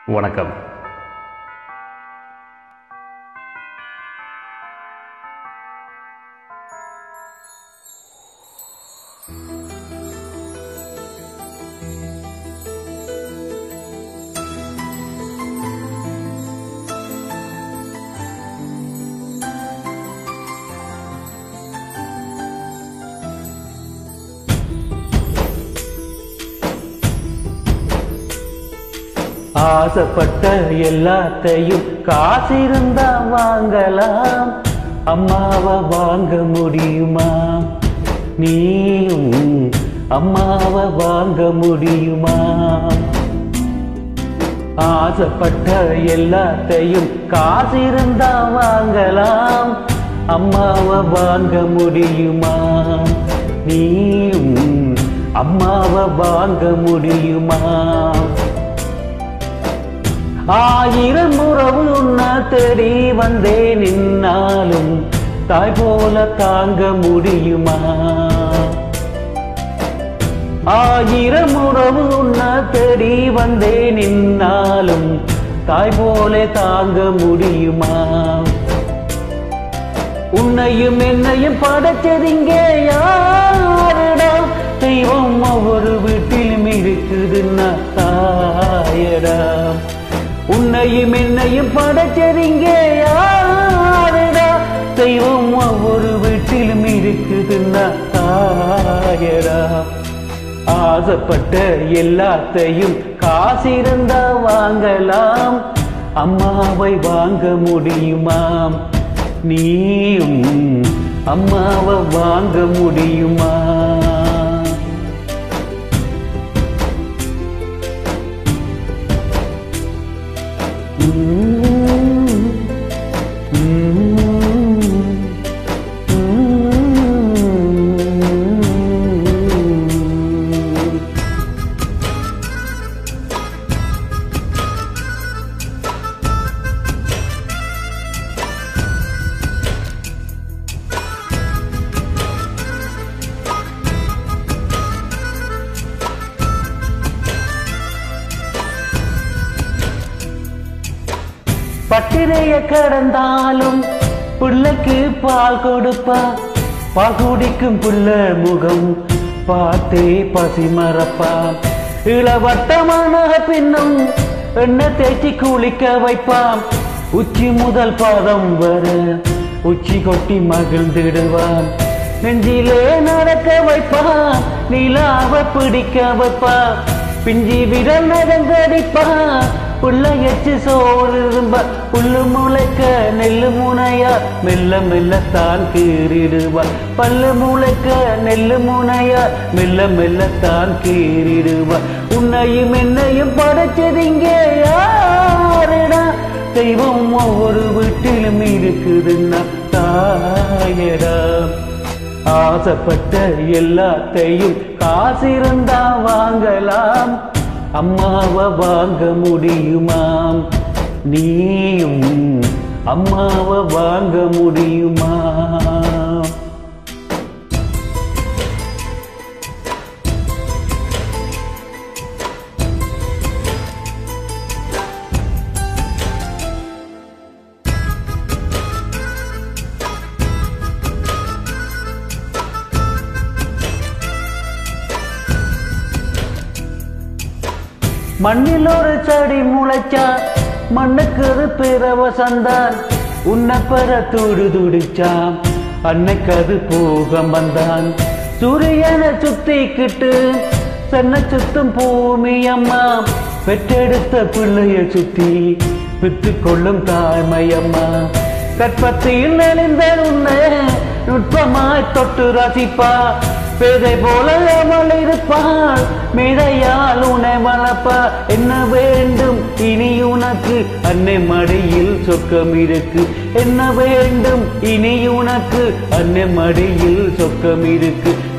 வணக்கம் ஆசைப்பட்ட எல்லாத்தையும் காசிருந்தா வாங்கலாம் அம்மாவை வாங்க முடியுமா நீயும் அம்மாவை வாங்க முடியுமா ஆசைப்பட்ட எல்லாத்தையும் காசிருந்தா வாங்கலாம் அம்மாவை வாங்க முடியுமா நீயும் அம்மாவை வாங்க முடியுமா ஆயிரம் உறவு உன்ன தேடி வந்தே நின்னாலும் தாய் போல தாங்க முடியுமா ஆயிரம் உறவு உன்ன தேடி வந்தே நின்னாலும் தாய் போல தாங்க முடியுமா உன்னையும் என்னையும் படைச்சதிங்க யாருடா தெய்வம் ஒவ்வொரு வீட்டிலும் இருக்குதுன்னா தாயடா உன்னையும் என்னையும் படைச்சதிங்க யாருடா தெய்வம் ஒவ்வொரு வீட்டிலும் இருக்குதுன்னா தாயடா ஆசைப்பட்ட எல்லாத்தையும் காசிருந்தா வாங்கலாம் அம்மாவை வாங்க முடியுமாம் நீயும் அம்மாவை வாங்க முடியுமா உம், உம், உம். பட்டிரைய கடந்தாலும் பிள்ளைக்கு பால் கொடுப்பா பால் குடிக்கும் புள்ள முகம் பார்த்தே பசி மறப்பா இளவட்டமான பின்னும் எண்ணெய் தேய்ச்சி குளிக்க வைப்பான் உச்சி முதல் பாதம் வர உச்சி கொட்டி மகிழ்ந்திடுவான் நெஞ்சிலே நடக்க வைப்பான் நிலாவ பிடிக்க வைப்பான் பிஞ்சி விரல் நகங்கடிப்பான் புள்ள எச்சு சோறு இரும்ப புல்லு முளைக்க நெல்லு முனையா மெல்ல மெல்ல தான் கீறிடுவா பல்லு முளைக்க நெல்லு முனையா மெல்ல மெல்ல தான் கீறிடுவா உன்னையும் என்னையும் படைச்சதிங்க யாருடா தெய்வம் ஒவ்வொரு வீட்டிலும் இருக்குதுன்னா தாயடா ஆசைப்பட்ட எல்லாத்தையும் காசிருந்தா வாங்கலாம் அம்மாவை வாங்க முடியுமாம் நீயும் அம்மாவை வாங்க முடியுமா மண்ணில் ஒரு செடி முளைச்சா மண்ணுக்கு அது பிறவசந்தான் உன்னை பெற துடு துடிச்சான் அன்னைக்கு அது பூகம் வந்தான் சூரியனை சுத்திக்கிட்டு சென்னை சுத்தும் பூமி அம்மா பெற்றெடுத்த பிள்ளைய சுத்தி வித்து கொள்ளும் தாய்மையம்மா கற்பத்தில் நெளிந்த உன்னை நுட்பமாய் தொட்டு ரசிப்பா பேதை போல அவள் இருப்பாள் மிதையால் உன்னை வளர்ப்பா என்ன வேண்டும் இனி உனக்கு அன்னை மடியில் சொர்க்கம் இருக்கு என்ன வேண்டும் இனி உனக்கு அன்னை மடியில் சொர்க்கம் இருக்கு